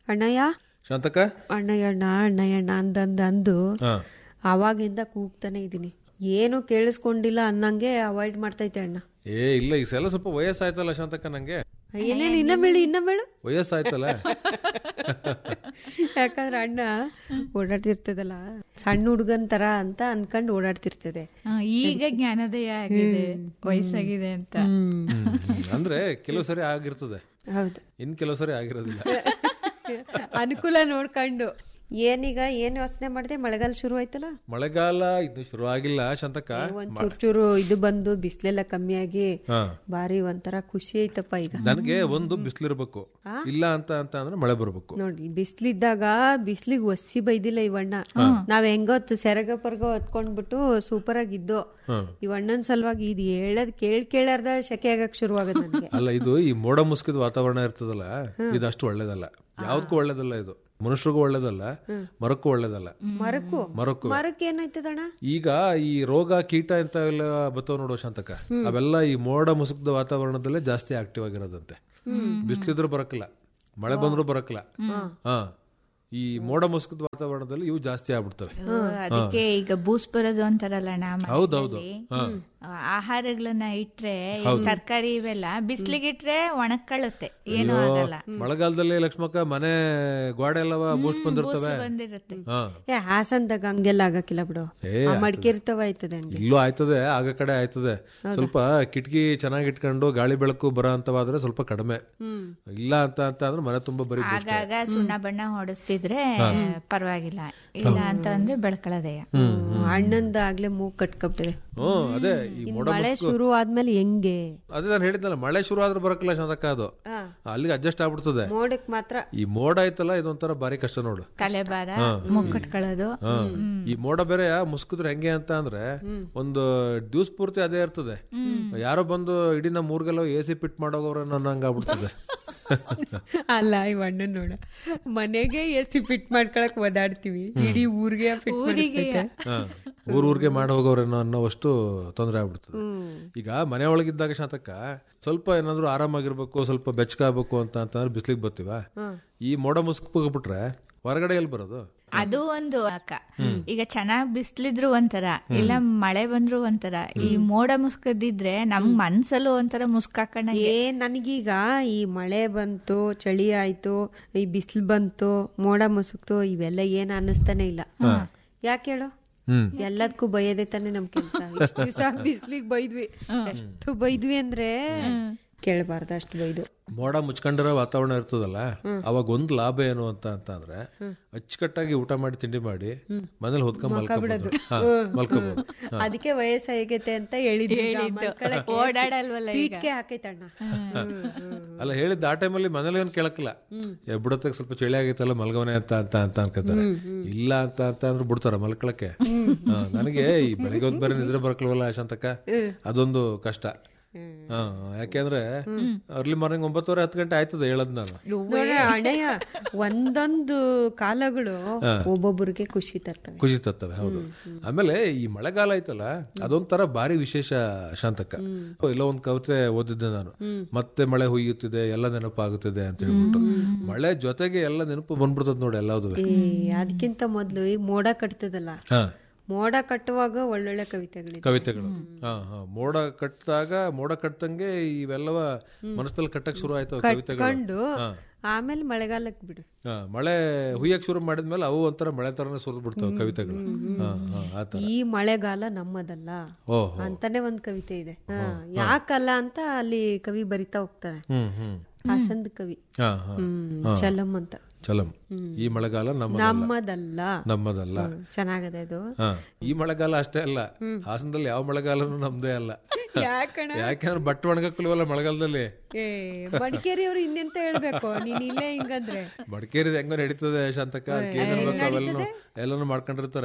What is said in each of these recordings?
ಅಣ್ಣಯ್ಯ ಶಾಂತಕ್ಕ ಅಣ್ಣಯ್ಯಣ್ಣ ಅಣ್ಣಯ್ಯಣ್ಣ ಅಂದಂದ ಅಂದು ಹಾ ಅವಾಗಿಂದ ಕೂಗ್ತಾನೆ ಇದೀನಿ ಏನು ಕೇಳಿಸ್ಕೊಂಡಿಲ್ಲ ಅನ್ನಂಗೆ ಅವಾಯ್ಡ್ ಮಾಡ್ತೈತೆ ಅಣ್ಣ ಏ ಇಲ್ಲ ಈ ಸಲ ಸ್ವಲ್ಪ ವಯಸ್ಸಾಯ್ತಲ್ಲ ಶಾಂತಕ್ಕ ನಂಗೆ ಏನೇನು ಇನ್ನ ಬೇಡ ಇನ್ನ ಬೇಡ ವಯಸ್ಸಾಯ್ತಲ್ಲ ಯಾಕಂದ್ರೆ ಅಣ್ಣ ಓಡಾಡ್ತಿರ್ತದಲ್ಲ ಸಣ್ಣ ಹುಡುಗನ್ ತರ ಅಂತ ಅನ್ಕೊಂಡು ಓಡಾಡ್ತಿರ್ತದೆ ಆ, ಈಗ ಜ್ಞಾನೋದಯ ಆಗಿದೆ ವಯಸ್ಸಾಗಿದೆ ಅಂತ ಹ್ಮ್, ಹ್ಮ್. ಅಂದ್ರೆ ಕೆಲವು ಸರಿ ಆಗಿರ್ತದೆ ಹೌದು ಇನ್ ಕೆಲವು ಸರಿ ಆಗಿರೋದಿಲ್ಲ ಅನುಕೂಲ ನೋಡ್ಕೊಂಡು ಏನೀಗ ಏನ್ ಯೋಚನೆ ಮಾಡಿದೆ ಮಳೆಗಾಲ ಶುರು ಆಯ್ತಲ್ಲ ಮಳೆಗಾಲ ಇದು ಶುರು ಆಗಿಲ್ಲ ಶಾಂತಕ್ಕ ಒಂದ್ ಚೂರ್ ಚೂರು ಇದು ಬಂದು ಬಿಸ್ಲೆಲ್ಲ ಕಮ್ಮಿ ಆಗಿ ಹಾ ಬಾರಿ ಒಂಥರ ಖುಷಿ ಐತಪ್ಪ ಈಗ ನನಗೆ ಒಂದು ಬಿಸಿಲಿರ್ಬೇಕು ಇಲ್ಲ ಅಂತ ಅಂತ ಅಂದ್ರೆ ಮಳೆ ಬರ್ಬೇಕು ನೋಡಿ ಬಿಸ್ಲಿದ್ದಾಗ ಬಿಸ್ಲಿಗ್ ಒಸಿ ಬೈದಿಲ್ಲ ಇವಣ್ಣ ನಾವ್ ಹೆಂಗೊತ್ತು ಸೆರಗ ಪರ್ಗ ಹೊತ್ಕೊಂಡ್ಬಿಟ್ಟು ಸೂಪರ್ ಆಗಿದ್ದು ಹ್ಮ್. ಇವಣ್ಣನ್ ಸಲುವಾಗಿ ಇದು ಹೇಳದ್ ಕೇಳ್ ಕೇಳಾರ್ದ ಶೆಕೆ ಆಗಕ್ ಶುರುವಾಗದ ನನ್ಗೆ ಅಲ್ಲ ಇದು ಈ ಮೋಡ ಮುಸ್ಕಿದ ವಾತಾವರಣ ಇರ್ತದಲ್ಲ ಇದು ಅಷ್ಟು ಒಳ್ಳೇದಲ್ಲ ಯಾವ್ದಕ್ಕೂ ಒಳ್ಳೇದಲ್ಲ ಇದು ಮನುಷ್ಯರಿಗೂ ಒಳ್ಳೇದಲ್ಲ ಮರಕ್ಕೂ ಒಳ್ಳೇದಲ್ಲ ಮರಕ್ಕೂ ಮರಕ್ಕೂ ಮರಕ್ ಏನಾಯ್ತದಣ್ಣ ಈಗ ಈ ರೋಗ ಕೀಟ ಅಂತ ಎಲ್ಲ ಬತ್ತವ ನೋಡೋ ಶಾಂತಕ ಅವೆಲ್ಲ ಈ ಮೋಡ ಮುಸುಕದ ವಾತಾವರಣದಲ್ಲೇ ಜಾಸ್ತಿ ಆಕ್ಟಿವ್ ಆಗಿರೋದಂತೆ ಬಿಸಿಲಿದ್ರು ಬರಕಲ್ಲ ಮಳೆ ಬಂದ್ರು ಬರಕಲ್ಲ ಹಾ ಈ ಮೋಡ ಮುಸುಕದ ವಾತಾವರಣದಲ್ಲಿ ಇವು ಜಾಸ್ತಿ ಆಗ್ಬಿಡ್ತವೆ ಓ, ಅದಕ್ಕೆ ಈಗ ಬೂಸ್ ಬರೋದು ಅಂತಾರಲ್ಲ ನಾ ಹೌದೌದು ಹಾ ಆಹಾರಗಳನ್ನ ಇಟ್ರೆ ತರಕಾರಿ ಇವೆಲ್ಲ ಬಿಸ್ಲಿಗೆ ಇಟ್ರೆ ಒಣಕೊಳ್ಳುತ್ತೆ ಏನೂ ಆಗಲ್ಲ ಮಳೆಗಾಲದಲ್ಲಿ ಲಕ್ಷ್ಮಕ್ಕ ಮನೆ ಗೋಡೆ ಎಲ್ಲವ ಬೂಸ್ಟ್ ಬಂದಿರ್ತವೆ ಬಂದಿರುತ್ತೆ ಹಾ ಏ ಹಾಸನ್ದಾಗ ಹಂಗೆಲ್ಲ ಆಗಕ್ಕಿಲ್ಲ ಬಿಡು ಏ, ಆ ಮಡಿಕೇರ್ತವ ಆಯ್ತದೆ ಹಂಗೆ ಇಲ್ಲೂ ಆಯ್ತದೆ ಆಗ ಕಡೆ ಆಯ್ತದೆ ಸ್ವಲ್ಪ ಕಿಟಕಿ ಚೆನ್ನಾಗಿ ಇಟ್ಕೊಂಡು ಗಾಳಿ ಬೆಳಕು ಬರೋ ಅಂತವಾದ್ರೆ ಸ್ವಲ್ಪ ಕಡಿಮೆ ಇಲ್ಲ ಅಂತ ಅಂತ ಅಂದ್ರೆ ಮನೆ ತುಂಬಾ ಬರೀ ಬೂಸ್ಟ್ ಆಗಾಗ ಸುಣ್ಣ ಬಣ್ಣ ಹೊಡಿಸ್ತಿದ್ರೆ ಪರವಾಗಿಲ್ಲ ಇಲ್ಲ ಅಂತ ಅಂದ್ರೆ ಬೆಳ್ಕೊಳ್ಳೋದೆಯ ಅಣ್ಣಂದ ಆಗ್ಲೇ ಮೂಗ್ ಕಟ್ಕೊಬಿಟ್ಟಿದೆ ಹ್ಮ್ ಅದೇ ಈ ಮೋಡ ಮಳೆ ಶುರು ಆದ್ಮೇಲೆ ಹೆಂಗೆ ಅದೇ ನಾನು ಹೇಳಿದ್ನಲ್ಲ ಮಳೆ ಶುರು ಆದ್ರೆ ಬರಕಲ್ಲ ಶಾಂತಕ್ಕ ಅದು ಅಲ್ಲಿಗೆ ಅಡ್ಜಸ್ಟ್ ಆಗ್ಬಿಡ್ತದೆ ಮೋಡಕ್ ಮಾತ್ರ ಈ ಮೋಡ ಐತಲ್ಲ ಇದೊಂಥರ ಬಾರಿ ಕಷ್ಟ ನೋಡು ತಲೆ ಭಾರ ಮುಕ್ಕಟ್ಕೊಳ್ಳೋದು ಹಾ. ಈ ಮೋಡ ಬೇರೆ ಮುಸ್ಕಿದ್ರೆ ಹೆಂಗೆ ಅಂತ ಅಂದ್ರೆ ಒಂದು ದಿವ್ಸ ಪೂರ್ತಿ ಅದೇ ಇರ್ತದೆ ಯಾರೋ ಬಂದು ಇಡೀ ನಮ್ಮ ಊರ್ಗೆಲ್ಲ ಎ ಸಿ ಫಿಟ್ ಮಾಡೋಗವ್ರ ಅನ್ನಂಗ ಆಗ್ಬಿಡ್ತದೆ ಅಲ್ಲ ಈ ಅಣ್ಣನ್ ನೋಡ ಮನೆಗೆ ಎಸಿ ಫಿಟ್ ಮಾಡ್ಕೊಳಕ್ ಓದಾಡ್ತೀವಿ ಇಡೀ ಊರಿಗೆ ಫಿಟ್ ಮಾಡಿಸ್ತೈತೆ ಹಾ. ಊರ್ ಊರ್ಗೆ ಮಾಡಿ ಹೋಗೋರೇನೋ ಅನ್ನೋವಷ್ಟು ತೊಂದರೆ ಆಗ್ಬಿಡ್ತದೆ ಈಗ ಮನೆ ಒಳಗಿದ್ದಾಗ ಶಾಂತಕ್ಕ ಸ್ವಲ್ಪ ಏನಾದ್ರು ಆರಾಮಾಗಿರ್ಬೇಕು ಸ್ವಲ್ಪ ಬೆಚ್ಚಗಾಗಬೇಕು ಅಂತ ಅಂತಂದ್ರೆ ಬಿಸ್ಲಿಗೆ ಬರ್ತೀವ ಈ ಮೋಡ ಮುಸ್ಕ್ಬಿಟ್ರೆ ಹೊರಗಡೆ ಎಲ್ಲಿ ಬರೋದು ಅದು ಒಂದು ಅಕ್ಕ ಈಗ ಚೆನ್ನಾಗ್ ಬಿಸ್ಲಿದ್ರು ಒಂಥರ ಇಲ್ಲ ಮಳೆ ಬಂದ್ರು ಒಂಥರ ಈ ಮೋಡ ಮುಸ್ಕದಿದ್ರೆ ನಮ್ ಮನ್ಸಲ್ಲೂ ಒಂಥರ ಮುಸ್ಕಾಕಣ ಏ ನನಗೀಗ ಈ ಮಳೆ ಬಂತು ಚಳಿ ಆಯ್ತು ಈ ಬಿಸಿಲು ಬಂತು ಮೋಡ ಮುಸುಕ್ತು ಇವೆಲ್ಲ ಏನ್ ಅನ್ನಿಸ್ತಾನೆ ಇಲ್ಲ ಯಾಕೆ ಹೇಳು ಹ್ಮ್ ಎಲ್ಲದಕ್ಕೂ ಬೈಯದೆ ತಾನೆ ನಮ್ ಕೆಲ್ಸ ಇಷ್ಟು ದಿವಸ ಬಿಸ್ಲಿಗ್ ಬೈದ್ವಿ ಎಷ್ಟು ಬೈದ್ವಿ ಅಂದ್ರೆ ಕೇಳಬಾರ್ದು ಅಷ್ಟು ಬೈದು ಮೋಡ ಮುಚ್ಕೊಂಡಿರೋ ವಾತಾವರಣ ಇರ್ತದಲ್ಲ ಅವಾಗ ಒಂದ್ ಲಾಭ ಏನು ಅಂತ ಅಂತ ಅಂದ್ರೆ ಅಚ್ಚುಕಟ್ಟಾಗಿ ಊಟ ಮಾಡಿ ತಿಂಡಿ ಮಾಡಿ ಮನೇಲಿ ಹೊದ್ಕೊಂಡ್ ಮಲ್ಕೋಬಹುದು ಮಲ್ಕೋಬಹುದು ಅದಕ್ಕೆ ವಯಸ್ಸಾಗೈತೆ ಅಂತ ಹೇಳಿದ್ವಿ ಓಡಾಡಲ್ವಲ್ಲ ಪೀಟ್ಗೆ ಹಾಕೈತಣ್ಣ ಅಲ್ಲ ಹೇಳಿದ್ದ ಆ ಟೈಮಲ್ಲಿ ಮನೇಲಿ ಏನ್ ಕೇಳಕ್ಕಿಲ್ಲ ಏ ಬಿಡತ್ತಕ್ಕೆ ಸ್ವಲ್ಪ ಚಳಿ ಆಗೈತಲ್ಲ ಮಲ್ಗವನೆ ಅಂತ ಅಂತ ಅಂತ ಅನ್ಕೋತಾರೆ ಇಲ್ಲ ಅಂತ ಅಂತ ಅಂದ್ರೆ ಬಿಡ್ತಾರ ಮಲ್ಕೊಳಕ್ಕೆ ಹಾ, ನನಗೆ ಈ ಬೆಳಿಗ್ಗೆ ಹೊತ್ತು ಬೇರೆ ನಿದ್ರೆ ಬರಕಲ್ವಲ್ಲ ಶಾಂತಕ್ಕ ಅದೊಂದು ಕಷ್ಟ ಹಾ ಯಾಕೆಂದ್ರೆ ಅರ್ಲಿ ಮಾರ್ನಿಂಗ್ ಒಂಬತ್ತುವರೆ ಹತ್ತು ಗಂಟೆ ಆಯ್ತದೆ ಹೇಳದ್ ನಾನು ನೋಡ್ರಿ ಅಣ್ಣಯ್ಯ ಒಂದೊಂದು ಕಾಲಗಳು ಒಬ್ಬೊಬ್ಬರಿಗೆ ಖುಷಿ ತರ್ತವೆ ಖುಷಿ ತರ್ತವೆ ಹೌದು ಆಮೇಲೆ ಈ ಮಳೆಗಾಲ ಐತಲ್ಲ ಅದೊಂಥರ ಭಾರಿ ವಿಶೇಷ ಶಾಂತಕ್ಕ ಇಲ್ಲ ಒಂದ್ ಕವಿತೆ ಓದಿದ್ದೆ ನಾನು ಮತ್ತೆ ಮಳೆ ಹುಯ್ಯುತ್ತಿದೆ ಎಲ್ಲ ನೆನಪಾಗುತ್ತಿದೆ ಅಂತ ಹೇಳ್ಬಿಟ್ಟು ಮಳೆ ಜೊತೆಗೆ ಎಲ್ಲ ನೆನಪು ಬಂದ್ಬಿಡ್ತದ ನೋಡಿ ಎಲ್ಲದು ಏ ಅದಕ್ಕಿಂತ ಮೊದ್ಲು ಈ ಮೋಡ ಕಟ್ತದಲ್ಲ ಹಾ ಮೋಡ ಕಟ್ಟುವಾಗ ಒಳ್ಳೊಳ್ಳೆ ಕವಿತೆಗಳಿದೆ ಕವಿತೆಗಳು ಹಾ ಹಾ ಮೋಡ ಕಟ್ಟಿದಾಗ ಮೋಡ ಕಟ್ಟಂಗೆ ಇವೆಲ್ಲವ ಮನಸ್ಸಲ್ಲಿ ಕಟ್ಟಕ್ ಶುರು ಆಯ್ತವ ಕವಿತೆಗಳು ಕಂಡು ಆಮೇಲೆ ಮಳೆಗಾಲಕ್ಕೆ ಬಿಡು ಹಾ ಮಳೆ ಹುಯ್ಯಕ್ ಶುರು ಮಾಡಿದ್ಮೇಲೆ ಅವು ಒಂಥರ ಮಳೆ ತರನೇ ಸುರಿದ್ ಬಿಡ್ತಾವ ಕವಿತೆಗಳು ಹಾ ಹಾ ಆತರ ಈ ಮಳೆಗಾಲ ನಮ್ಮದಲ್ಲ ಓಹೋ ಅಂತಾನೆ ಒಂದ್ ಕವಿತೆ ಇದೆ ಹಾ, ಯಾಕಲ್ಲ ಅಂತ ಅಲ್ಲಿ ಕವಿ ಬರಿತಾ ಹೋಗ್ತಾರೆ ಹ್ಮ್ ಹ್ಮ್ ಹಾಸಂದ್ ಕವಿ ಹಾ ಹಾ ಹ್ಮ್ ಚಲಂ ಅಂತ ಚಲಂ ಈ ಮಳೆಗಾಲ ನಮ್ಮ ನಮ್ಮದಲ್ಲ ನಮ್ಮದಲ್ಲ ಚೆನ್ನಾಗದೆ ಅದು ಹಾ ಈ ಮಳೆಗಾಲ ಅಷ್ಟೇ ಅಲ್ಲ ಹಾಸನದಲ್ಲಿ ಯಾವ ಮಳೆಗಾಲನೂ ನಮ್ದೇ ಅಲ್ಲ ಯಾಕಣ ಯಾಕೆಂದ್ರೆ ಬಟ್ಟೆ ಒಣಗಕ್ಕಲ್ವಲ್ಲ ಮಳೆಗಾಲದಲ್ಲಿ ಏ ಮಡಿಕೇರಿ ಅವ್ರು ಇನ್ನೆಂತ ಹೇಳ್ಬೇಕು ನೀನ್ ಇಲ್ಲೇ ಹಿಂಗಂದ್ರೆ ಮಡಿಕೇರಿ ಹೆಂಗೋ ನಡೀತದೆ ಶಾಂತಕ್ಕ ಅದಕ್ಕೆ ಏನಿರ್ಬೇಕು ಅವೆಲ್ಲನು ಎಲ್ಲಾನು ಮಾಡ್ಕೊಂಡಿರ್ತಾರೆ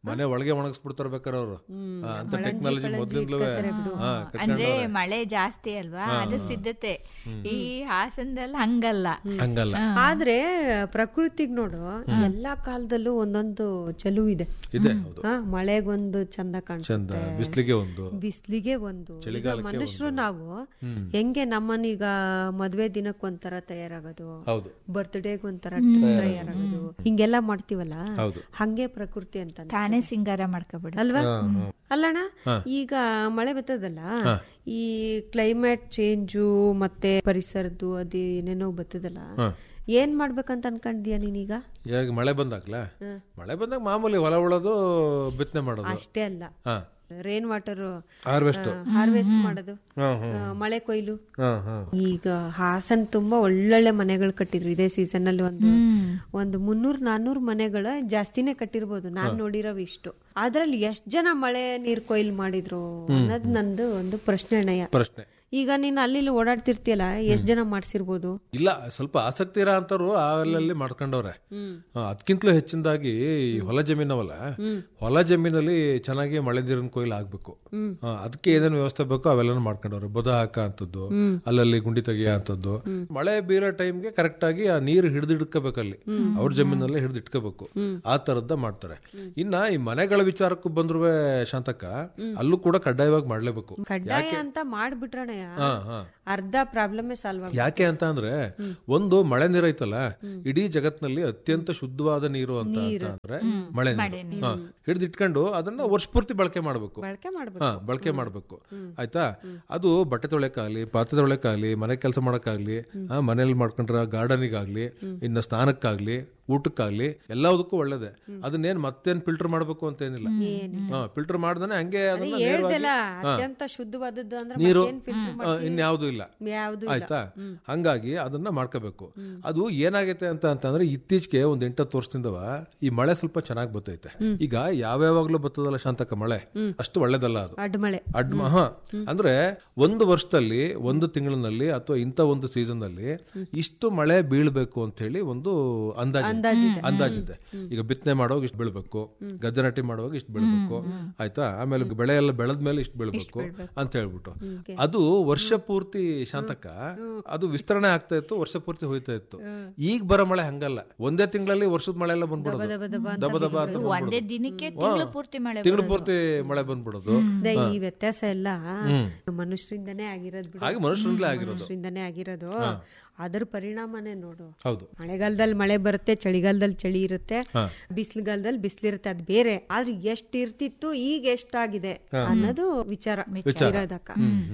ಮನೆ ಒಳಗೆ ಒಣಗಿಸ್ಬಿಡ್ತಾರ ಬೇಕಾರೆ ಅವರು ಅಂತ ಟೆಕ್ನಾಲಜಿ ಮೊದ್ಲಿಂದಲೂ ಹಾ ಅಂದ್ರೆ ಮಳೆ ಜಾಸ್ತಿ ಅಲ್ವಾ ಅದಕ್ ಸಿದ್ಧತೆ ಈ ಹಾಸನದಲ್ಲಿ ಹಂಗಲ್ಲ ಹಂಗಲ್ಲ ಆದ್ರೆ ಪ್ರಕೃತಿಗ್ ನೋಡು ಎಲ್ಲಾ ಕಾಲದಲ್ಲೂ ಒಂದೊಂದು ಚೆಲುವು ಇದೆ ಇದೆ ಹೌದು ಹಾ ಮಳೆಗೊಂದು ಚಂದ ಚಂದ ಕಾಣಿಸುತ್ತೆ ಬಿಸ್ಲಿಗೆ ಒಂದು ಬಿಸ್ಲಿಗೆ ಒಂದು ಈಗ ಮನುಷ್ಯರು ನಾವು ಹೆಂಗೆ ನಮ್ಮನೀಗ ಮದ್ವೆ ದಿನಕ್ಕೆ ಒಂಥರ ತಯಾರಾಗೋದು ಹೌದು ಬರ್ತ್ಡೇಗ್ ಒಂಥರ ತಯಾರಾಗೋದು ಹಿಂಗೆಲ್ಲ ಮಾಡ್ತೀವಲ್ಲ ಹೌದು. ಹಂಗೆ ಪ್ರಕೃತಿ ಅಂತ ಅನ್ಸುತ್ತೆ. ತಾನೇ ಸಿಂಗಾರ ಮಾಡ್ಕೊಬಿಡ ಅಲ್ವಾ ಅಲ್ಲಣ್ಣ ಈಗ ಮಳೆ ಬರ್ತದಲ್ಲ ಈ ಕ್ಲೈಮೇಟ್ ಚೇಂಜು ಮತ್ತೆ ಪರಿಸರದ್ದು ಅದು ಏನೇನೋ ಬರ್ತದಲ್ಲ ಏನ್ ಮಾಡ್ಬೇಕಂತ ಅನ್ಕೊಂಡಿದ್ಯಾ ನೀನೀಗ ಈಗ ಮಳೆ ಬಂದಾಗ್ಲ ಮಳೆ ಬಂದಾಗ ಮಾಮೂಲಿ ಹೊಲ ಉಳೋದು ಬಿತ್ತನೆ ಮಾಡೋದು ಅಷ್ಟೇ ಅಲ್ಲ ಹಾ ರೇನ್ ವಾಟರ್ ಹಾರ್ವೆಸ್ಟ್ ಹಾರ್ವೆಸ್ಟ್ ಮಾಡೋದು ಆ, ಮಳೆ ಕೊಯ್ಲು ಹಾ ಹಾ ಈಗ ಹಾಸನ್ ತುಂಬಾ ಒಳ್ಳೊಳ್ಳೆ ಮನೆಗಳು ಕಟ್ಟಿದ್ರು ಇದೇ ಸೀಸನ್ ಅಲ್ಲಿ ಒಂದು ಒಂದು ಮುನ್ನೂರ್ ನಾನ್ನೂರ್ ಮನೆಗಳ ಜಾಸ್ತಿನೇ ಕಟ್ಟಿರ್ಬೋದು ನಾನ್ ನೋಡಿರೋವು ಇಷ್ಟು ಅದ್ರಲ್ಲಿ ಎಷ್ಟ್ ಜನ ಮಳೆ ನೀರ್ ಕೊಯ್ಲು ಮಾಡಿದ್ರು ಅನ್ನೋದ್ ನಂದು ಒಂದು ಪ್ರಶ್ನೆ ಅಣ್ಣಯ್ಯ ಪ್ರಶ್ನೆ ಈಗ ನೀನ್ ಅಲ್ಲಿ ಇಲ್ಲಿ ಓಡಾಡ್ತಿರ್ತೀಯಲ್ಲ ಎಷ್ಟ್ ಜನ ಮಾಡ್ಸಿರ್ಬೋದು ಇಲ್ಲ ಸ್ವಲ್ಪ ಆಸಕ್ತಿ ಇರೋ ಅಂತವ್ರು ಅಲ್ಲಲ್ಲಿ ಮಾಡ್ಕೊಂಡವ್ರೆ ಅದಕ್ಕಿಂತಲೂ ಹೆಚ್ಚಿನದಾಗಿ ಈ ಹೊಲ ಜಮೀನವಲ್ಲ ಹೊಲ ಜಮೀನಲ್ಲಿ ಚೆನ್ನಾಗಿ ಮಳೆ ನೀರಿನ ಕೊಯ್ಲು ಆಗ್ಬೇಕು ಆ, ಅದಕ್ಕೆ ಏನೇನು ವ್ಯವಸ್ಥೆ ಬೇಕೋ ಅವೆಲ್ಲ ಮಾಡ್ಕೊಂಡವ್ರೆ ಬದ ಹಾಕ ಅಂತದ್ದು ಅಲ್ಲಲ್ಲಿ ಗುಂಡಿ ತೆಗಿಯ ಅಂತದ್ದು ಮಳೆ ಬೀರೋ ಟೈಮ್ಗೆ ಕರೆಕ್ಟ್ ಆಗಿ ಆ ನೀರು ಹಿಡಿದಿಡ್ಕೋಬೇಕಲ್ಲಿ ಅವ್ರ ಜಮೀನಲ್ಲೇ ಹಿಡಿದು ಇಟ್ಕೋಬೇಕು ಆ ತರದ್ದ ಮಾಡ್ತಾರೆ ಇನ್ನ ಈ ಮನೆಗಳ ವಿಚಾರಕ್ಕೂ ಬಂದ್ರು ಶಾಂತಕ್ಕ ಅಲ್ಲೂ ಕೂಡ ಕಡ್ಡಾಯವಾಗಿ ಮಾಡ್ಲೇಬೇಕು ಕಡ್ಡಾಯ ಅಂತ ಮಾಡ್ಬಿಟ್ರಣ್ಣಯ್ಯ ಹಾ ಹಾ ಅರ್ಧ ಪ್ರಾಬ್ಲಮ್ ಸಾಲ್ವ್ ಆಗ ಯಾಕೆ ಅಂತ ಅಂದ್ರೆ ಒಂದು ಮಳೆ ನೀರು ಐತಲ್ಲ ಇಡೀ ಜಗತ್ನಲ್ಲಿ ಅತ್ಯಂತ ಶುದ್ಧವಾದ ನೀರು ಅಂತ ಅಂತ ಅಂದ್ರೆ ಮಳೆ ನೀರು ಹಿಡಿದು ಇಟ್ಕೊಂಡು ಅದನ್ನ ವರ್ಷ ಪೂರ್ತಿ ಬಳಕೆ ಮಾಡಬೇಕು ಬಳಕೆ ಮಾಡ್ಬೇಕು ಹಾ ಬಳಕೆ ಮಾಡ್ಬೇಕು ಆಯ್ತಾ ಅದು ಬಟ್ಟೆ ತೊಳೆಕಾಗ್ಲಿ ಪಾತ್ರೆ ತೊಳೆಕಾಗ್ಲಿ ಮನೆ ಕೆಲಸ ಮಾಡಕ್ಕಾಗ್ಲಿ ಆ, ಮನೇಲಿ ಮಾಡ್ಕೊಂಡ್ರ ಗಾರ್ಡನಿಗಾಗ್ಲಿ ಇನ್ನ ಸ್ನಾನಕ್ಕಾಗ್ಲಿ ಊಟಕ್ಕಾಗ್ಲಿ ಎಲ್ಲದಕ್ಕೂ ಒಳ್ಳೇದೆ ಅದನ್ನೇನ್ ಮತ್ತೇನ್ ಫಿಲ್ಟರ್ ಮಾಡ್ಬೇಕು ಅಂತ ಏನಿಲ್ಲ ಹಾ ಫಿಲ್ಟರ್ ಮಾಡ್ದಾನೆ ಹಂಗೆ ಅದನ್ನ ನೇರವಾಗಿ ಹೇಳ್ದಲ್ಲ ಅತ್ಯಂತ ಶುದ್ಧವಾದದ್ದು ಅಂದ್ರೆ ನೀರು ಮತ್ತೇನ್ filter ಆ, ಇನ್ಯಾವುದೂ ಇಲ್ಲ ಯಾವ್ದು ಆಯ್ತಾ ಹಂಗಾಗಿ ಅದನ್ನ ಮಾಡ್ಕೋಬೇಕು ಅದು ಏನಾಗೈತೆ ಅಂತ ಅಂತಂದ್ರೆ ಇತ್ತೀಚೆಗೆ ಒಂದ್ ಎಂಟತ್ತು ವರ್ಷದಿಂದವ ಈ ಮಳೆ ಸ್ವಲ್ಪ ಚೆನ್ನಾಗಿ ಬರ್ತೈತೆ ಈಗ ಯಾವ್ಯಾವಾಗ್ಲೂ ಬರ್ತದಲ್ಲ ಶಾಂತಕ ಮಳೆ ಅಷ್ಟು ಒಳ್ಳೇದಲ್ಲ ಅದು ಅಡ್ಮಳೆ ಅಡ್ಮ ಹ ಅಂದ್ರೆ ಒಂದು ವರ್ಷದಲ್ಲಿ ಒಂದು ತಿಂಗಳಿನಲ್ಲಿ ಅಥವಾ ಇಂಥ ಒಂದು ಸೀಸನ್ ನಲ್ಲಿ ಇಷ್ಟು ಮಳೆ ಬೀಳ್ಬೇಕು ಅಂತ ಹೇಳಿ ಒಂದು ಅಂದಾಜು ಅಂದಾಜಿದೆ ಈಗ ಬಿತ್ತನೆ ಮಾಡುವಾಗ ಇಷ್ಟು ಬೀಳ್ಬೇಕು ಗದ್ದೆ ನಾಟಿ ಮಾಡುವಾಗ ಇಷ್ಟು ಬೀಳ್ಬೇಕು ಆಯ್ತಾ ಆಮೇಲೆ ಬೆಳೆ ಎಲ್ಲ ಬೆಳೆದ ಮೇಲೆ ಇಷ್ಟು ಬೀಳ್ಬೇಕು ಅಂತ ಹೇಳ್ಬಿಟ್ಟು ಅದು ವರ್ಷ ಪೂರ್ತಿ ಶಾಂತಕ ಅದು ವಿಸ್ತರಣೆ ಆಗ್ತಾ ಇತ್ತು ವರ್ಷ ಪೂರ್ತಿ ಹೋಯ್ತಾ ಇತ್ತು ಈಗ ಬರೋ ಮಳೆ ಹಂಗಲ್ಲ ಒಂದೇ ತಿಂಗಳಲ್ಲಿ ವರ್ಷದ ಮಳೆ ಎಲ್ಲ ಬಂದ್ಬಿಡೋದು ದಬ ದಬ ಅಂತ ಒಂದೇ ದಿನಕ್ಕೆ ತಿಂಗಳು ಪೂರ್ತಿ ಮಳೆ ತಿಂಗಳು ಪೂರ್ತಿ ಮಳೆ ಬಂದ್ಬಿಡೋದು ಅದೇ ಈ ವ್ಯತ್ಯಾಸ ಎಲ್ಲ ಮನುಷ್ಯರಿಂದನೇ ಆಗಿರೋದು ಬಿಡು ಹಾಗೆ ಮನುಷ್ಯರಿಂದಲೇ ಆಗಿರೋದು ಮನುಷ್ಯರಿಂದನೇ ಆಗಿರೋದು ಅದ್ರ ಪರಿಣಾಮನೇ ನೋಡು ಹೌದು ಮಳೆಗಾಲದಲ್ಲಿ ಮಳೆ ಬರುತ್ತೆ ಚಳಿಗಾಲದಲ್ಲಿ ಚಳಿ ಇರುತ್ತೆ ಬಿಸಿಲುಗಾಲದಲ್ಲಿ ಬಿಸಿಲಿರುತ್ತೆ ಅದ್ ಬೇರೆ ಆದ್ರೆ ಎಷ್ಟ್ ಇರ್ತಿತ್ತು ಈಗ ಎಷ್ಟಾಗಿದೆ ಅನ್ನೋದು ವಿಚಾರ ಇರೋದಕ್ಕ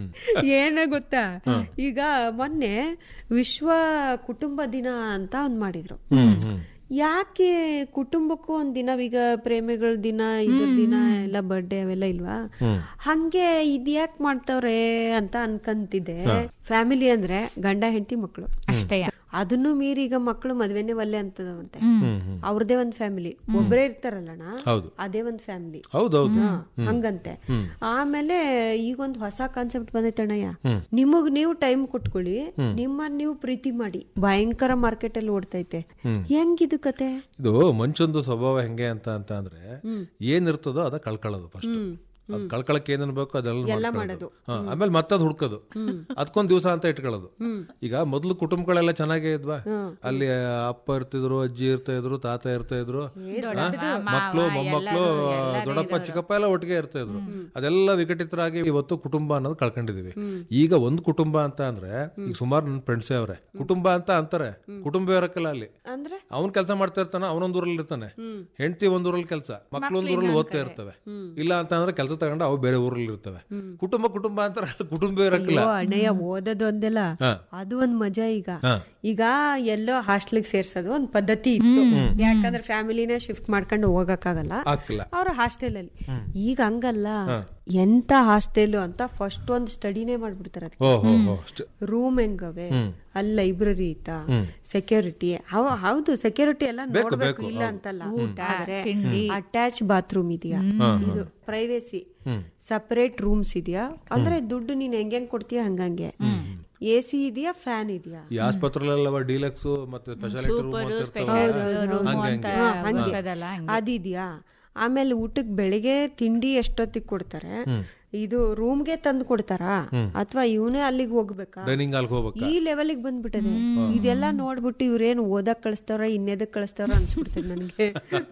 ಏನ ಗೊತ್ತಾ ಈಗ ಮೊನ್ನೆ ವಿಶ್ವ ಕುಟುಂಬ ದಿನ ಅಂತ ಒಂದ್ ಮಾಡಿದ್ರು ಹ್ಮ್ ಹ್ಮ್ ಯಾಕೆ ಕುಟುಂಬಕ್ಕೂ ಒಂದ್ ದಿನ ಈಗ ಪ್ರೇಮಿಗಳ ದಿನ ಇದ್ರ ದಿನ ಎಲ್ಲ ಬರ್ಡೇ ಅವೆಲ್ಲ ಇಲ್ವಾ ಹಂಗೆ ಇದ್ಯಾಕ್ ಮಾಡ್ತಾವ್ರೆ ಅಂತ ಅನ್ಕಂತಿದ್ದೆ ಫ್ಯಾಮಿಲಿ ಅಂದ್ರೆ ಗಂಡ ಹೆಂಡತಿ ಮಕ್ಕಳು ಅಷ್ಟೇ ಅದನ್ನು ಮೀರಿ ಈಗ ಮಕ್ಕಳು ಮದ್ವೆನೇ ಒಲ್ಲೆ ಅಂತದವಂತೆ ಅವ್ರದೇ ಒಂದ್ ಫ್ಯಾಮಿಲಿ ಒಬ್ಬರೇ ಇರ್ತಾರಲ್ಲಣ್ಣ ಹೌದು ಅದೇ ಒಂದ್ ಫ್ಯಾಮಿಲಿ ಹೌದೌದು ಹಂಗಂತೆ ಆಮೇಲೆ ಈಗ ಒಂದ್ ಹೊಸ ಕಾನ್ಸೆಪ್ಟ್ ಬಂದೈತೆ ಅಣ್ಣಯ್ಯ ನಿಮಗ್ ನೀವು ಟೈಮ್ ಕೊಟ್ಕೊಳ್ಳಿ ನಿಮ್ಮ ನೀವು ಪ್ರೀತಿ ಮಾಡಿ ಭಯಂಕರ ಮಾರ್ಕೆಟ್ ಅಲ್ಲಿ ಓಡ್ತೈತೆ ಹೆಂಗಿದು ಕತೆ ಇದು ಮನುಷ್ಯಂದು ಸ್ವಭಾವ ಹೆಂಗೆ ಅಂತ ಅಂತ ಅಂದ್ರೆ ಏನಿರ್ತದೋ ಅದ ಕಳ್ಕೊಳ್ಳೋದು ಫಸ್ಟ್ ಅದ್ ಕಳ್ಕೊಳಕ್ ಏನೇನ್ ಬೇಕೋ ಅದೆಲ್ಲ ಮಾಡ್ಕೊಳ್ಳೋದು. ಹಾ, ಆಮೇಲೆ ಮತ್ತದ್ ಹುಡ್ಕೋದು ಅದಕ್ಕೊಂದ್ ದಿವಸ ಅಂತ ಇಟ್ಕೊಳ್ಳೋದು ಈಗ ಮೊದ್ಲು ಕುಟುಂಬಗಳೆಲ್ಲ ಚೆನ್ನಾಗೇ ಇದ್ವಾ ಅಲ್ಲಿ ಅಪ್ಪ ಇರ್ತಿದ್ರು ಅಜ್ಜಿ ಇರ್ತಾ ಇದ್ರು ತಾತ ಇರ್ತಾ ಇದ್ರು ಹಾ? ಮಕ್ಳು ಮೊಮ್ಮಕ್ಳು ದೊಡ್ಡಪ್ಪ ಚಿಕ್ಕಪ್ಪ ಎಲ್ಲ ಒಟ್ಟಿಗೆ ಇರ್ತಾ ಇದ್ರು ಅದೆಲ್ಲ ವಿಘಟಿತರಾಗಿ ಇವತ್ತು ಕುಟುಂಬ ಅನ್ನೋದು ಕಳ್ಕೊಂಡಿದೀವಿ ಈಗ ಒಂದ್ ಕುಟುಂಬ ಅಂತ ಅಂದ್ರೆ ಈಗ ಸುಮಾರು ನನ್ನ ಫ್ರೆಂಡ್ಸೇ ಅವ್ರೆ ಕುಟುಂಬ ಅಂತ ಅಂತಾರೆ ಕುಟುಂಬ ಇರಕ್ಕಲ್ಲ ಅಲ್ಲಿ ಅಂದ್ರೆ ಅವ್ನ್ ಕೆಲಸ ಮಾಡ್ತಾ ಇರ್ತಾನ ಅವನೊಂದ್ ಊರಲ್ಲಿ ಇರ್ತಾನೆ ಹೆಂಡತಿ ಒಂದ್ ಊರಲ್ಲಿ ಕೆಲಸ ಮಕ್ಳು ಒಂದ್ ಊರಲ್ಲಿ ಓದ್ತಾ ಇರ್ತವೆ ಇಲ್ಲ ಅಂತ ಅಂದ್ರೆ ಕೆಲಸ ತಗೊಂಡು ಅವು ಬೇರೆ ಊರಲ್ಲಿ ಇರ್ತವೆ ಕುಟುಂಬ ಕುಟುಂಬ ಅಂತಾರೆ ಅಲ್ಲಿ ಕುಟುಂಬ ಇರಕ್ಕಿಲ್ಲ ಓ ಅಣ್ಣಯ್ಯ ಓದೋದು ಒಂದೆಲ್ಲ ಹಾ. ಅದು ಒಂದ್ ಮಜಾ ಈಗ ಹಾ. ಈಗ ಎಲ್ಲೋ ಹಾಸ್ಟೆಲ್ಗೆ ಸೇರ್ಸೋದು ಒಂದ್ ಪದ್ಧತಿ ಇತ್ತು ಯಾಕಂದ್ರೆ ಫ್ಯಾಮಿಲಿನೇ ಶಿಫ್ಟ್ ಮಾಡ್ಕೊಂಡು ಹೋಗಕ್ಕಾಗಲ್ಲ ಆಗ್ತಿಲ್ಲ ಅವ್ರ ಹಾಸ್ಟೆಲ್ ಅಲ್ಲಿ ಈಗ ಹಂಗಲ್ಲ ಎಂತ ಹಾಸ್ಟೆಲ್ ಅಂತ ಫಸ್ಟ್ ಒಂದ್ ಸ್ಟಡಿನೇ ಮಾಡ್ಬಿಡ್ತಾರ ಓ ಹೋ ಹೋ ಅಷ್ಟೇ ರೂಮ್ ಹೆಂಗವೆ ಅಲ್ಲಿ ಲೈಬ್ರರಿ ಐತಾ ಸೆಕ್ಯೂರಿಟಿ ಹೌದು ಸೆಕ್ಯೂರಿಟಿ ಎಲ್ಲ ನೋಡ್ಬೇಕು ಇಲ್ಲ ಅಂತಲ್ಲ ಆದ್ರೆ ಅಟ್ಯಾಚ್ ಬಾತ್ರೂಮ್ ಇದೆಯಾ ಇದು ಪ್ರೈವೇಸಿ ಸಪರೇಟ್ ರೂಮ್ಸ್ ಇದೆಯಾ ಅಂದ್ರೆ ದುಡ್ಡು ನೀನ್ ಹೆಂಗ್ ಹೆಂಗ್ ಕೊಡ್ತೀಯ ಹಂಗಂಗೆ ಎ ಸಿ ಇದೆಯಾ ಫ್ಯಾನ್ ಇದೆಯಾ ಈ ಆಸ್ಪತ್ರೆಲೆಲ್ಲ ಡೀಲಕ್ಸ್ ಮತ್ತೆ ಸ್ಪೆಷಾಲಿಟಿ ರೂಮ್ ಅಂತ ಇರ್ತಾವಲ್ಲ, ಹಂಗೆ ಹಂಗೆ ಹಾ, ಹಂಗೆ ಹೋಗೋದಲ್ಲ ಹಂಗೆ. ಅದಿದ್ಯಾ ಆಮೇಲೆ ಊಟಕ್ಕೆ ಬೆಳಿಗ್ಗೆ ತಿಂಡಿ ಎಷ್ಟೊತ್ತಿಗೆ ಕೊಡ್ತಾರೆ ಇದು ರೂಮ್ಗೆ ತಂದು ಕೊಡ್ತಾರಾ ಅಥವಾ ಇವನೇ ಅಲ್ಲಿಗೆ ಹೋಗ್ಬೇಕಾ ಡೈನಿಂಗ್ ಹಾಲ್ಗೆ ಹೋಗ್ಬೇಕಾ ಈ ಲೆವೆಲ್ಗೆ ಬಂದ್ಬಿಟ್ಟದೆ ಇದೆಲ್ಲ ನೋಡ್ಬಿಟ್ಟು ಇವ್ರೇನು ಓದಕ್ ಕಳಿಸ್ತಾರ ಇನ್ನೆದಕ್ ಕಳಿಸ್ತಾರ ಅನ್ಸ್ಬಿಡ್ತದೆ ನನ್ಗೆ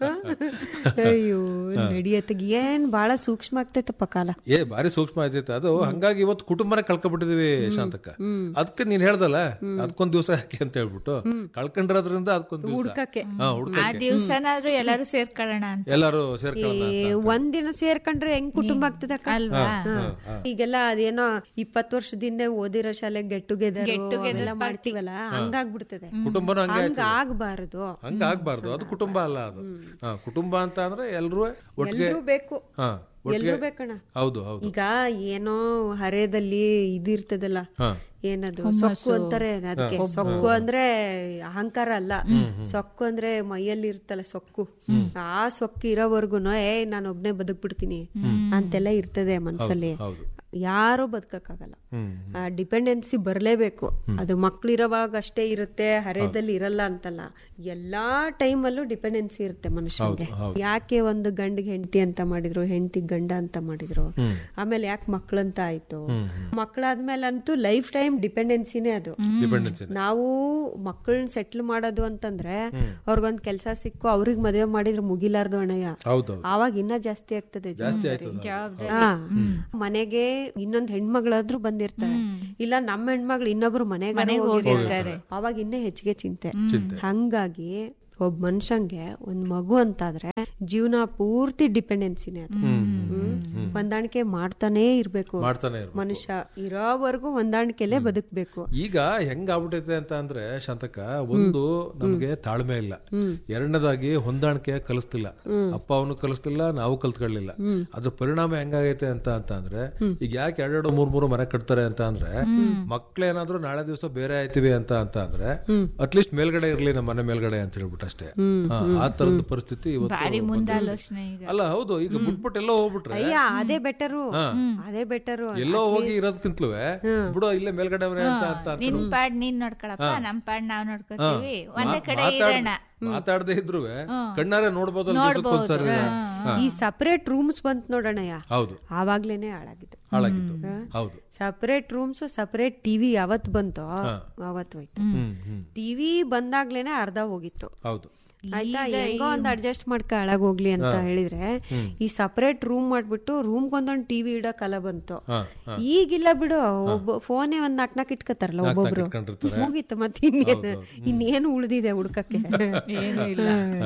ಅಯ್ಯೋ ನಡಿಯತ್ತಗ ಏನ್ ಬಹಳ ಸೂಕ್ಷ್ಮ ಆಗ್ತೈತಪ್ಪ ಕಾಲ ಏ ಬಾರಿ ಸೂಕ್ಷ್ಮ ಆಯ್ತೈತೆ ಅದು ಹಂಗಾಗಿ ಇವತ್ತು ಕುಟುಂಬನೇ ಕಳ್ಕೊಬಿಟ್ಟಿದೀವಿ ಶಾಂತಕ್ಕ ಅದಕ್ಕೆ ನೀನ್ ಹೇಳ್ದಲ್ಲ ಅದಕ್ಕೊಂದ್ ದಿವಸ ಯಾಕೆ ಅಂತ ಹೇಳ್ಬಿಟ್ಟು ಕಳ್ಕೊಂಡಿರೋದ್ರಿಂದ ಅದಕ್ಕೊಂದ್ ದಿವಸ ಹುಡ್ಕಕ್ಕೆ ಹಾ ಆ ಹುಡ್ಕ ದಿವ್ಸನಾದ್ರೂ ಎಲ್ಲರೂ ಸೇರ್ಕೊಳ್ಳೋಣ ಅಂತ ಎಲ್ಲಾರು ಸೇರ್ಕೊಳ್ಳೋಣ ಏ, ಒಂದಿನ ಸೇರ್ಕೊಂಡ್ರೆ ಹೆಂಗ್ ಕುಟುಂಬ ಆಗ್ತದಕ್ಕ ಅಲ್ವಾ ಈಗೆಲ್ಲ ಅದೇನೋ ಇಪ್ಪತ್ತು ವರ್ಷದಿಂದ ಓದಿರೋ ಶಾಲೆ ಗೆಟ್ ಟುಗೆದರ್ ಅವೆಲ್ಲ ಮಾಡ್ತೀವಲ್ಲ ಹಂಗಾಗ್ಬಿಡ್ತದೆ ಕುಟುಂಬನೂ ಹಂಗೆ ಹಂಗ ಆಗ್ಬಾರದು ಹಂಗ ಆಗ್ಬಾರ್ದು ಅದು ಕುಟುಂಬ ಅಲ್ಲ ಅದು ಹಾ ಕುಟುಂಬ ಅಂತ ಅಂದ್ರೆ ಎಲ್ರೂ ಒಟ್ಟಿಗೆ ಎಲ್ರೂ ಬೇಕು ಹಾ ಒಟ್ಟಿಗೆ ಎಲ್ರೂ ಬೇಕಣ್ಣ ಹೌದು ಹೌದು ಈಗ ಏನೋ ಹರೆದಲ್ಲಿ ಇದಿರ್ತದಲ್ಲ ಹಾ ಏನದು ಸೊಕ್ಕು ಅಂತಾರೆ ಅದಕ್ಕೆ ಸೊಕ್ಕು ಅಂದ್ರೆ ಅಹಂಕಾರ ಅಲ್ಲ ಸೊಕ್ಕು ಅಂದ್ರೆ ಮೈಯಲ್ಲಿ ಇರ್ತಲ್ಲ ಸೊಕ್ಕು ಆ ಸೊಕ್ಕು ಇರೋವರ್ಗುನು ಏ ನಾನು ಒಬ್ನೇ ಬದುಕ್ಬಿಡ್ತೀನಿ ಅಂತೆಲ್ಲ ಇರ್ತದೆ ಮನ್ಸಲ್ಲಿ ಹೌದು ಯಾರು ಬದುಕಕ್ಕಾಗಲ್ಲ ಹ್ಮ್ ಆ ಡಿಪೆಂಡೆನ್ಸಿ ಬರಲೇಬೇಕು ಅದು ಮಕ್ಳಿರೋವಾಗ ಅಷ್ಟೇ ಇರುತ್ತೆ ಹರೆಯದಲ್ಲಿ ಇರಲ್ಲ ಅಂತಲ್ಲ ಎಲ್ಲಾ ಟೈಮಲ್ಲೂ ಡಿಪೆಂಡೆನ್ಸಿ ಇರುತ್ತೆ ಮನುಷ್ಯನಿಗೆ ಯಾಕೆ ಒಂದು ಗಂಡಿಗೆ ಹೆಂಡತಿ ಅಂತ ಮಾಡಿದ್ರು ಹೆಂಡತಿ ಗಂಡ ಅಂತ ಮಾಡಿದ್ರು ಆಮೇಲೆ ಯಾಕೆ ಮಕ್ಳಂತ ಆಯ್ತು ಮಕ್ಳಾದ್ಮೇಲೆ ಅಂತೂ ಲೈಫ್ ಟೈಮ್ ಡಿಪೆಂಡೆನ್ಸಿನೇ ಅದು ಡಿಪೆಂಡೆನ್ಸಿ ನಾವು ಮಕ್ಕಳನ್ನ ಸೆಟ್ಲ್ ಮಾಡೋದು ಅಂತಂದ್ರೆ ಅವ್ರಿಗೊಂದ್ ಕೆಲಸ ಸಿಕ್ಕು ಅವ್ರಿಗೆ ಮದುವೆ ಮಾಡಿದ್ರೆ ಮುಗಿಲಾರ್ದು ಅಣ್ಣಯ್ಯ ಹೌದೌದು ಆವಾಗ ಇನ್ನ ಜಾಸ್ತಿ ಆಗ್ತದೆ ಜಾಸ್ತಿ ಜವಾಬ್ದಾರಿ. ಆಯ್ತದ ಹಾ. ಮನೆಗೆ ಇನ್ನೊಂದ್ ಹೆಣ್ಮಗಳಾದ್ರೂ ಬಂದಿರ್ತಾರೆ ಇಲ್ಲ ನಮ್ಮ ಹೆಣ್ಮಗಳು ಇನ್ನೊಬ್ರು ಮನೆಗೆ ಹೋಗಿರ್ತಾರೆ ಅವಾಗ ಇನ್ನೇ ಹೆಚ್ಚಿಗೆ ಚಿಂತೆ ಹಂಗಾಗಿ ಒಬ್ಬ ಮನುಷ್ಯಂಗೆ ಒಂದ್ ಮಗು ಅಂತಾದ್ರೆ ಜೀವನ ಪೂರ್ತಿ ಡಿಪೆಂಡೆನ್ಸಿನೇ ಅದು ಹ್ಮ್. ಹೊಂದಾಣಿಕೆ ಮಾಡ್ತಾನೇ ಇರ್ಬೇಕು ಮಾಡ್ತಾನೆ ಇರು ಮನುಷ್ಯ ಇರೋವರೆಗೂ ಹೊಂದಾಣಿಕೆಲೆ ಬದುಕ್ಬೇಕು ಈಗ ಹೆಂಗ್ ಆಗ್ಬಿಟ್ಟೈತೆ ಅಂತ ಅಂದ್ರೆ ಶಾಂತಕ ಒಂದು ನಮ್ಗೆ ತಾಳ್ಮೆ ಇಲ್ಲ ಎರಡನೇದಾಗಿ ಹೊಂದಾಣಿಕೆ ಕಲಿಸ್ತಿಲ್ಲ ಅಪ್ಪ ಅವನು ಕಲಿಸ್ತಿಲ್ಲ ನಾವು ಕಲ್ತ್ಕೊಳ್ಳಿಲ್ಲ ಅದ್ರ ಪರಿಣಾಮ ಹೆಂಗಾಗೈತೆ ಅಂತ ಅಂತ ಅಂದ್ರೆ ಈಗ ಯಾಕೆ ಎರಡೆರಡು ಮೂರ್ ಮೂರು ಮನೆ ಕಟ್ತಾರೆ ಅಂತ ಅಂದ್ರೆ ಮಕ್ಳೇನಾದ್ರೂ ನಾಳೆ ದಿವಸ ಬೇರೆ ಆಯ್ತೀವಿ ಅಂತ ಅಂತ ಅಂದ್ರೆ ಅಟ್ಲೀಸ್ಟ್ ಮೇಲ್ಗಡೆ ಇರ್ಲಿ ನಮ್ಮ ಮನೆ ಮೇಲ್ಗಡೆ ಅಂತ ಹೇಳ್ಬಿಟ್ಟು ಅಷ್ಟೇ ಹಾ, ಆ ತರದ ಪರಿಸ್ಥಿತಿ ಇವತ್ತು ಭಾರಿ ಮುಂದಾಲೋಚನೆ ಈಗ ಅಲ್ಲ ಹೌದು ಈಗ ಬಿಟ್ಬಿಟ್ಟು ಎಲ್ಲೋ ಹೋಗ್ಬಿಟ್ರೆ ಅಯ್ಯ ಅದೇ ಬೆಟರು ಅದೇ ಬೆಟರು ಎಲ್ಲೋ ಹೋಗಿ ಇರೋದಕ್ಕಿಂತಲೂ ಬಿಡು ಇಲ್ಲೇ ಮೇಲ್ಗಡೆ ಮನೆ ಅಂತ ಅಂತ ನಿನ್ ಪಾಡ್ ನೀನ್ ನೋಡ್ಕೊಳಪ್ಪ ನಮ್ ಪಾಡ್ ನಾವ್ ನೋಡ್ಕೋತೀವಿ ಒಂದೇ ಕಡೆ ಇರೋಣ ಮಾತಾಡದೆ ಇದ್ರು ಕಣ್ಣಾರೆ ನೋಡ್ಬೋದು ಒಂದ್ಸರಿ ಈ ಸಪರೇಟ್ ರೂಮ್ಸ್ ಬಂತ್ ನೋಡೋಣಯ್ಯ ಹೌದು ಆವಾಗ್ಲೇನೆ ಹಾಳಾಗಿದ್ದು ಹಾಳಾಗಿತ್ತು ಹೌದು ಸಪರೇಟ್ ರೂಮ್ಸ್ ಸಪರೇಟ್ ಟಿವಿ ಯಾವತ್ ಬಂತೋ ಅವತ್ ಹೋಯ್ತು ಹ್ಮ್ ಹ್ಮ್ ಟಿವಿ ಬಂದಾಗ್ಲೇನೆ ಅರ್ಧ ಹೋಗಿತ್ತು ಹೌದು ಆಯ್ತಾ ಹೆಂಗೋ ಒಂದ್ ಅಡ್ಜಸ್ಟ್ ಮಾಡ್ಕ ಹಾಳಾಗ್ ಹೋಗ್ಲಿ ಅಂತ ಹೇಳಿದ್ರೆ ಈ ಸಪರೇಟ್ ರೂಮ್ ಮಾಡ್ಬಿಟ್ಟು ರೂಮ್ ಒಂದೊಂದ್ ಟಿವಿ ಇಡೋ ಕಾಲ ಬಂತು ಹಾ ಈಗಿಲ್ಲ ಬಿಡು ಒಬ್ಬ ಫೋನೇ ಒಂದ್ ನಾಕ್ ನಾಕ್ ಇಟ್ಕೋತಾರಲ್ಲ ಒಬ್ಬೊಬ್ರು ಇಟ್ಕೊಂಡಿರ್ತಾರೆ. ಮುಗೀತು ಮತ್ತೆ ಇನ್ನೇನು ಇನ್ನೇನು ಉಳ್ದಿದೆ ಹುಡ್ಕಕ್ಕೆ ಏನು ಇಲ್ಲ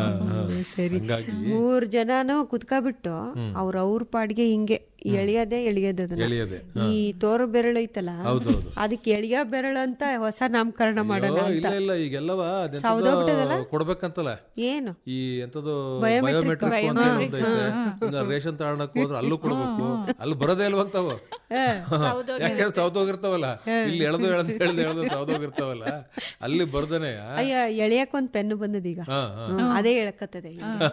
ಸರಿ ಹಂಗಾಗಿ ಮೂರ್ ಜನನು ಕುತ್ಕೊಬಿಟ್ಟು ಅವ್ರ ಅವ್ರ ಪಾಡ್ಗೆ ಹಿಂಗೆ ಎಳಿಯೋದೇ ಎಳಿಯೋದು ಅದನ್ನ ಎಳಿಯೋದೆ ಈ ತೋರು ಬೆರಳು ಐತಲ್ಲ ಹೌದೌದು ಅದಕ್ಕೆ ಎಳಿಯ ಬೆರಳು ಅಂತ ಹೊಸ ನಾಮಕರಣ ಮಾಡೋಣ ಓ, ಇಲ್ಲ ಇಲ್ಲ ಈಗೆಲ್ಲವ ಅದೆಂತದೋ ಕೊಡ್ಬೇಕಂತಲ್ಲ ಏನು ಈ ಎಂತದು ಬಯೋಮೆಟ್ರಿಕ್ ಅಂತ ಒಂದ್ ಐತೆ. ಇನ್ನ ರೇಷನ್ ತಗೊಳಕ್ ಹೋದ್ರೆ ಅಲ್ಲೂ ಕೊಡ್ಬೇಕು ಅಲ್ಲಿ ಬರೋದೇ ಇಲ್ವಂತಾವ ಯಾಕಂದ್ರೆ ಸೌದೋಗಿರ್ತಾವಲ್ಲ ಇಲ್ಲಿ ಎಳ್ದು ಎಳ್ದು ಎಳ್ದು ಎಳ್ದು ಸೌದೋಗಿರ್ತಾವಲ್ಲ ಅಲ್ಲಿ ಬರ್ದನೆ ಅಯ್ಯ ಎಳಿಯಕ್ ಒಂದ್ ಪೆನ್ನು ಬಂದದೀಗ ಹಾ ಹಾ ಹ್ಮ್, ಅದೇ ಹೇಳಕತ್ತದೆ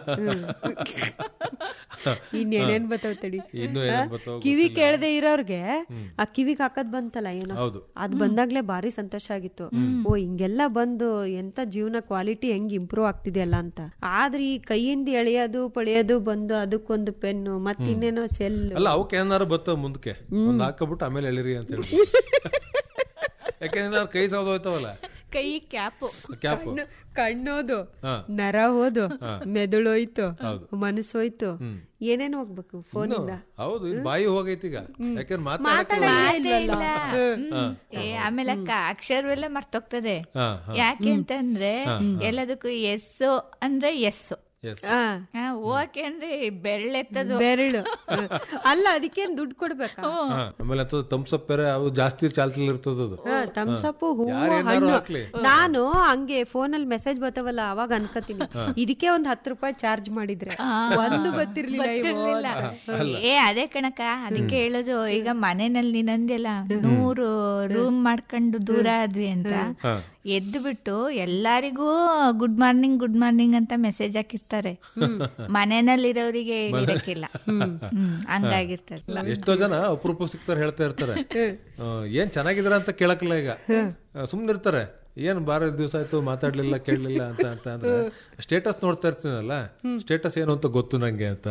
ಇನ್ನೇನೇನ್ ಬತ್ತಾವ ತಡಿ ಇನ್ನು ಏನೇನ್ ಬರ್ತಾವ ಕಿವಿ ಕೇಳದೆ ಇರೋರ್ಗೆ ಆ ಕಿವಿಗ್ ಹಾಕದ್ ಬಂತಲ್ಲ ಏನೋ ಹೌದು ಅದ್ ಬಂದಾಗ್ಲೇ ಭಾರಿ ಸಂತೋಷ ಆಗಿತ್ತು ಓ ಹಿಂಗೆಲ್ಲ ಬಂದು ಎಂತ ಜೀವನ ಕ್ವಾಲಿಟಿ ಹೆಂಗ್ ಇಂಪ್ರೂವ್ ಆಗ್ತಿದೆಯಲ್ಲ ಅಂತ ಆದ್ರೆ ಈ ಕೈಯಿಂದ ಎಳೆಯೋದು ಪಳೆಯೋದು ಬಂದು ಅದಕ್ಕೊಂದು ಪೆನ್ನು ಮತ್ತಿನ್ನೇನೋ ಸೆಲ್ ಅಲ್ಲ ಅವಕ್ಕೆ ಏನಾರು ಬರ್ತಾವ ಮುಂದಕ್ಕೆ ಒಂದ್ ಹಾಕಬಿಟ್ಟು ಆಮೇಲೆ ಎಳಿರಿ ಅಂತ ಹೇಳಿ ಯಾಕೆಂದ್ರೆ ಅವ್ರ ಕೈ ಸೌದ ಹೋಯ್ತಾವಲ್ಲ ಕೈ ಕ್ಯಾಪು ಕ್ಯಾಪ್ ಕಣ್ಣೋದು ಹಾ. ನರ ಹೋದು ಮೆದುಳು ಹೋಯ್ತು ಮನಸ್ಸು ಹೋಯ್ತು ಏನೇನ್ ಹೋಗ್ಬೇಕು ಫೋನಿಂದ ಹೌದು ಇಲ್ಲಿ ಬಾಯಿ ಹೋಗೈತಿ ಈಗ ಯಾಕಂದ್ರೆ ಮಾತಾಡಕ್ಕೆ ಮಾತೇ ಇಲ್ಲ ಹ್ಮ್. ಏ ಆಮೇಲೆ ಅಕ್ಕ ಅಕ್ಷರವೆಲ್ಲ ಮರ್ತೋಗ್ತದೆ ಹಾ ಯಾಕೆ ಅಂತಂದ್ರೆ ಎಲ್ಲದಕ್ಕೂ ಎಸ್ಸು ಅಂದ್ರೆ ಎಸ್ಸು ಎಸ್ ಆ, ಓಕೆ ಅಂದ್ರೆ ಬೆರಳೆತ್ತದು ಬೆರಳು ಹ್ಮ್. ಅಲ್ಲ ಅದಕ್ಕೇನ್ ದುಡ್ಡು ಕೊಡ್ಬೇಕಾ ಆಮೇಲೆ ಅಂತ ತಮ್ಸಪ್ ಬೇರೆ ಅವು ಜಾಸ್ತಿ ಚಾಲ್ತಿಲ್ ಇರ್ತದ ಅದು ತಮ್ಸಪ್ಪು ಹೂವು ಯಾರೇನಾರು ಹಣ್ಣು ಹಾಕ್ಲಿ. ನಾನು ಹಂಗೆ ಫೋನಲ್ಲಿ ಮೆಸೇಜ್ ಬರ್ತಾವಲ್ಲ ಅವಾಗ ಅನ್ಕೋತೀನಿ ಇದಕ್ಕೆ ಒಂದ್ ಹತ್ತು ರೂಪಾಯಿ ಚಾರ್ಜ್ ಮಾಡಿದ್ರೆ ಒಂದು ಗೊತ್ತಿರ್ಲಿಲ್ಲ ಗೊತ್ತಿರ್ಲಿಲ್ಲ ಏ ಅದೇ ಕಣಕ ಅದಕ್ಕೆ ಹೇಳೋದು ಈಗ ಮನೆಯಲ್ಲಿ ನೀನಂದೆಲ್ಲ ನೂರು ರೂಮ್ ಮಾಡ್ಕೊಂಡು ದೂರ ಆದ್ವಿ ಅಂತ ಎದ್ದು ಬಿಟ್ಟು ಎಲ್ಲಾರಿಗೂ ಗುಡ್ ಮಾರ್ನಿಂಗ್ ಗುಡ್ ಮಾರ್ನಿಂಗ್ ಅಂತ ಮೆಸೇಜ್ ಹಾಕಿರ್ತಾರೆ ಮನೆಯಲ್ಲಿರೋರಿಗೆ ಇಡಕ್ಕಿಲ್ಲ ಹ್ಮ್ ಹಂಗಾಗಿರ್ತದೆ ಎಷ್ಟೋ ಜನ ಅಪರೂಪ ಸಿಗ್ತಾರೆ ಹೇಳ್ತಾ ಇರ್ತಾರೆ ಆ, ಏನ್ ಚೆನ್ನಾಗಿದ್ರ ಅಂತ ಕೇಳಕ್ಕಿಲ್ಲ ಈಗ ಸುಮ್ನೆ ಇರ್ತಾರೆ ಏನ್ ಬಾರ ದಿವಸ ಆಯ್ತು ಮಾತಾಡ್ಲಿಲ್ಲ ಕೇಳಲಿಲ್ಲ ಅಂತ ಅಂತ ಅಂದ್ರೆ ಸ್ಟೇಟಸ್ ನೋಡ್ತಾ ಇರ್ತೀನಲ್ಲ ಸ್ಟೇಟಸ್ ಏನು ಅಂತ ಗೊತ್ತು ನಂಗೆ ಅಂತ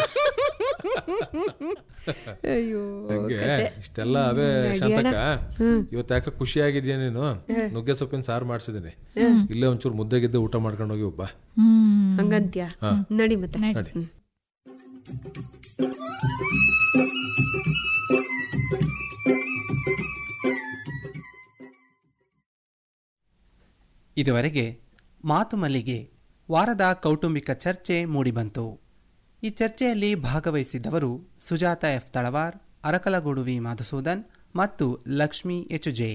ಅಯ್ಯೋ ಹಂಗೆ ಇಷ್ಟೆಲ್ಲ ಅವೇ ಶಾಂತಕ ಇವತ್ತು ಯಾಕೆ ಖುಷಿಯಾಗಿದ್ಯಾ ನೀನು ನುಗ್ಗೆ ಸೊಪ್ಪಿನ ಸಾರು ಮಾಡ್ಸಿದೀನಿ ಇಲ್ಲೇ ಒಂಚೂರು ಮುದ್ದೆ ಗಿದ್ದೆ ಊಟ ಮಾಡ್ಕೊಂಡು ಹೋಗಿ ಒಬ್ಬ ಹ್ಮ್ ಹಂಗಂತ್ಯ ನಡಿ ಮತ್ತೆ ನಡಿ ಇದುವರೆಗೆ ಮಾತು ಮಲ್ಲಿಗೆ ವಾರದ ಕೌಟುಂಬಿಕ ಚರ್ಚೆ ಮೂಡಿಬಂತು ಈ ಚರ್ಚೆಯಲ್ಲಿ ಭಾಗವಹಿಸಿದ್ದವರು ಸುಜಾತ ಎಫ್ ತಳವಾರ್ ಅರಕಲಗೂಡು ವಿ ಮಧುಸೂದನ್ ಮತ್ತು ಲಕ್ಷ್ಮಿ ಎಚ್ ಜೆ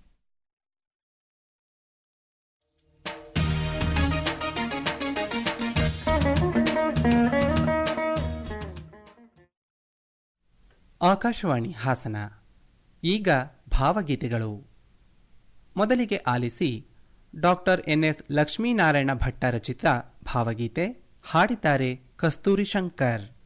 ಆಕಾಶವಾಣಿ ಹಾಸನ ಈಗ ಭಾವಗೀತೆಗಳು ಮೊದಲಿಗೆ ಆಲಿಸಿ ಡಾಕ್ಟರ್ ಎನ್ಎಸ್ ಲಕ್ಷ್ಮೀನಾರಾಯಣ ಭಟ್ಟ ರಚಿತ ಭಾವಗೀತೆ ಹಾಡಿದ್ದಾರೆ ಕಸ್ತೂರಿ ಶಂಕರ್